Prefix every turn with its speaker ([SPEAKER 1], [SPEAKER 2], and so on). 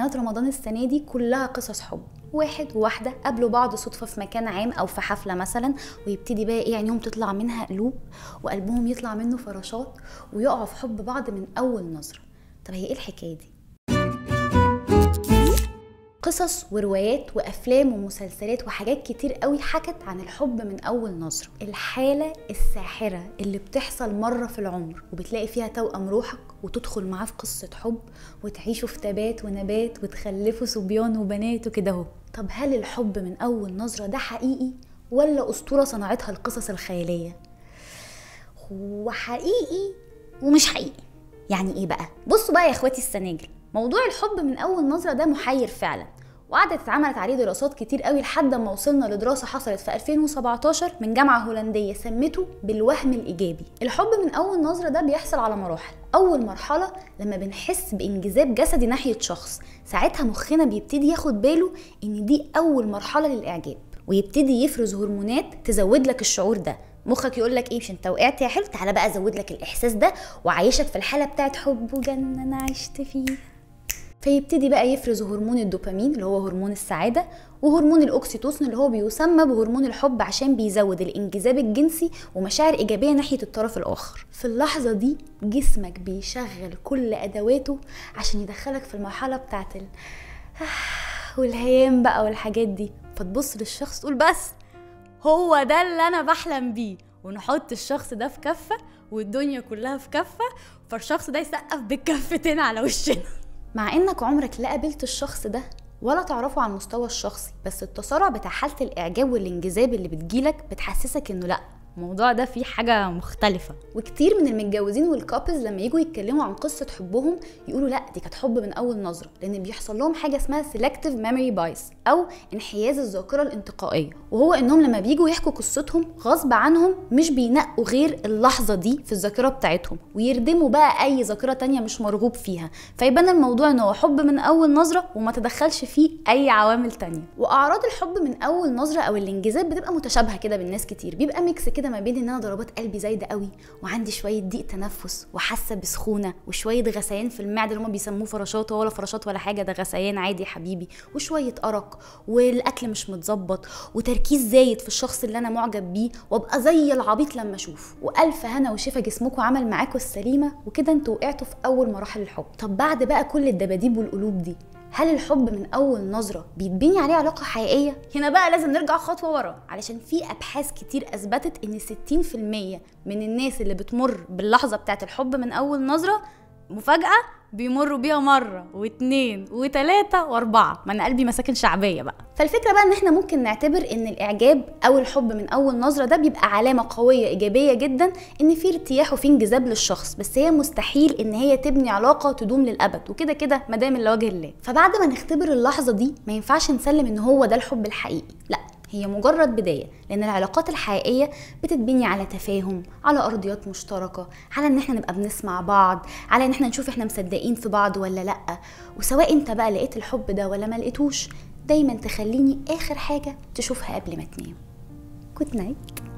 [SPEAKER 1] مسلسلات رمضان السنة دي كلها قصص حب واحد وواحدة قابلوا بعض صدفة في مكان عام أو في حفلة مثلا ويبتدي بقى إيه عينيهم تطلع منها قلوب وقلبهم يطلع منه فراشات ويقعوا في حب بعض من أول نظرة طب هي إيه الحكاية دي؟ قصص وروايات وافلام ومسلسلات وحاجات كتير قوي حكت عن الحب من اول نظره الحاله الساحره اللي بتحصل مره في العمر وبتلاقي فيها توأم روحك وتدخل معاه في قصه حب وتعيشوا في تبات ونبات وتخلفوا صبيان وبنات وكده اهو طب هل الحب من اول نظره ده حقيقي ولا اسطوره صنعتها القصص الخياليه وحقيقي ومش حقيقي يعني ايه بقى بصوا بقى يا اخواتي السناجل موضوع الحب من اول نظره ده محير فعلا وقعدت اتعملت عليه دراسات كتير قوي لحد ما وصلنا لدراسه حصلت في 2017 من جامعه هولنديه سمته بالوهم الايجابي الحب من اول نظره ده بيحصل على مراحل اول مرحله لما بنحس بانجذاب جسدي ناحيه شخص ساعتها مخنا بيبتدي ياخد باله ان دي اول مرحله للاعجاب ويبتدي يفرز هرمونات تزود لك الشعور ده مخك يقول لك ايه مش انت وقعت يا حلو تعالى بقى ازود لك الاحساس ده وعيشك في الحاله بتاعت حب وجنه انا عشت فيها فيبتدي بقى يفرز هرمون الدوبامين اللي هو هرمون السعادة وهرمون الأكسيتوسن اللي هو بيسمى بهرمون الحب عشان بيزود الانجذاب الجنسي ومشاعر إيجابية ناحية الطرف الآخر في اللحظة دي جسمك بيشغل كل أدواته عشان يدخلك في المرحلة بتاعت ال... والهيام بقى والحاجات دي فتبص للشخص تقول بس هو ده اللي أنا بحلم بيه ونحط الشخص ده في كفة والدنيا كلها في كفة فالشخص ده يسقف بالكفتين على وشنا مع انك عمرك لا قابلت الشخص ده ولا تعرفه على المستوى الشخصي بس التسارع بتاع حاله الاعجاب والانجذاب اللي بتجيلك بتحسسك انه لا الموضوع ده فيه حاجة مختلفة وكتير من المتجوزين والكابلز لما يجوا يتكلموا عن قصة حبهم يقولوا لا دي كانت حب من أول نظرة لأن بيحصل لهم حاجة اسمها selective memory bias أو انحياز الذاكرة الانتقائية وهو إنهم لما بيجوا يحكوا قصتهم غصب عنهم مش بينقوا غير اللحظة دي في الذاكرة بتاعتهم ويردموا بقى أي ذاكرة تانية مش مرغوب فيها فيبان الموضوع إن هو حب من أول نظرة وما تدخلش فيه أي عوامل تانية وأعراض الحب من أول نظرة أو الانجذاب بتبقى متشابهة كده بالناس كتير بيبقى ميكس كده ما بين ان انا ضربات قلبي زايده قوي وعندي شويه ضيق تنفس وحاسه بسخونه وشويه غثيان في المعده اللي هم بيسموه فراشات ولا فراشات ولا حاجه ده غثيان عادي يا حبيبي وشويه ارق والاكل مش متظبط وتركيز زايد في الشخص اللي انا معجب بيه وابقى زي العبيط لما اشوف والف هنا وشفا جسمكم عمل معاكم السليمه وكده انتوا وقعتوا في اول مراحل الحب طب بعد بقى كل الدباديب والقلوب دي هل الحب من اول نظره بيتبني عليه علاقه حقيقيه هنا بقى لازم نرجع خطوه ورا علشان في ابحاث كتير اثبتت ان 60% من الناس اللي بتمر باللحظه بتاعه الحب من اول نظره مفاجاه بيمروا بيها مرة واتنين وتلاتة واربعة ما انا قلبي مساكن شعبية بقى فالفكرة بقى ان احنا ممكن نعتبر ان الاعجاب او الحب من اول نظرة ده بيبقى علامة قوية ايجابية جدا ان في ارتياح وفي انجذاب للشخص بس هي مستحيل ان هي تبني علاقة تدوم للابد وكده كده مدام الا وجه الله فبعد ما نختبر اللحظة دي ما ينفعش نسلم ان هو ده الحب الحقيقي لا هي مجرد بداية لأن العلاقات الحقيقية بتتبني على تفاهم على أرضيات مشتركة على إن احنا نبقى بنسمع بعض على إن احنا نشوف احنا مصدقين في بعض ولا لأ وسواء انت بقى لقيت الحب ده ولا ما لقيتوش دايما تخليني آخر حاجة تشوفها قبل ما تنام جود نايت